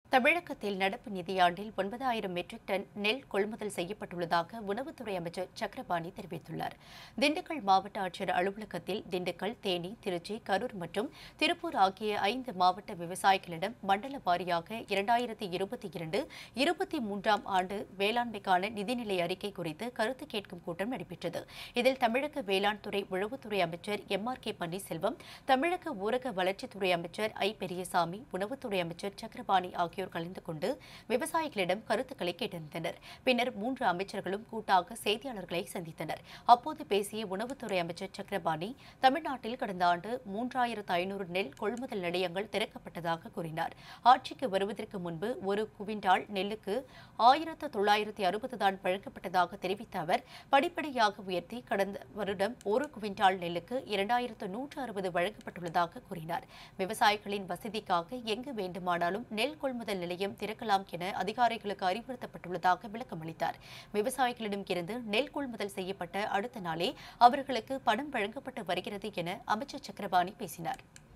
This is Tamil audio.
தமிழகத்தில் நடப்பு நிதியாண்டில் ஒன்பதாயிரம் மெட்ரிக் டன் நெல் கொள்முதல் செய்யப்பட்டுள்ளதாக உணவுத்துறை அமைச்சர் சக்கரபாணி தெரிவித்துள்ளார் திண்டுக்கல் மாவட்ட ஆட்சியர் அலுவலகத்தில் திண்டுக்கல் தேனி திருச்சி கரூர் மற்றும் திருப்பூர் ஆகிய ஐந்து மாவட்ட விவசாயிகளிடம் மண்டல வாரியாக இரண்டாயிரத்தி இருபத்தி இரண்டு இருபத்தி மூன்றாம் ஆண்டு வேளாண்மைக்கான நிதிநிலை அறிக்கை குறித்து கருத்து கேட்கும் கூட்டம் நடைபெற்றது இதில் தமிழக வேளாண் துறை உழவுத்துறை அமைச்சர் எம் ஆர் கே பன்னீர்செல்வம் தமிழக ஊரக வளர்ச்சித்துறை அமைச்சர் ஐ பெரியசாமி உணவுத்துறை அமைச்சர் சக்கரபாணி ஆகியோர் கலந்து கொண்டு விவசாயிகளிடம் கருத்துக்களை கேட்டறிந்தனர் பின்னர் மூன்று அமைச்சர்களும் கூட்டாக செய்தியாளர்களை சந்தித்தனர் அப்போது பேசிய உணவுத்துறை அமைச்சர் சக்கரபாணி தமிழ்நாட்டில் கடந்த ஆண்டு மூன்றாயிரத்து ஐநூறு நெல் கொள்முதல் நிலையங்கள் திறக்கப்பட்டதாக கூறினார் ஆட்சிக்கு வருவதற்கு முன்பு ஒரு குவிண்டால் நெல்லுக்கு ஆயிரத்து தொள்ளாயிரத்தி அறுபது தான் வழங்கப்பட்டதாக தெரிவித்த அவர் படிப்படியாக உயர்த்தி கடந்த வருடம் ஒரு குவிண்டால் நெல்லுக்கு இரண்டாயிரத்து நூற்று அறுபது வழங்கப்பட்டுள்ளதாக கூறினார் விவசாயிகளின் வசதிக்காக எங்கு வேண்டுமானாலும் நெல் கொள்முதல் நிலையம் திறக்கலாம் என அதிகாரிகளுக்கு அறிவுறுத்தப்பட்டுள்ளதாக விளக்கமளித்தார் விவசாயிகளிடம் இருந்து நெல் கொள்முதல் செய்யப்பட்ட அடுத்த நாளே அவர்களுக்கு பணம் வழங்கப்பட்டு வருகிறது என அமைச்சர் சக்கரபாணி பேசினார்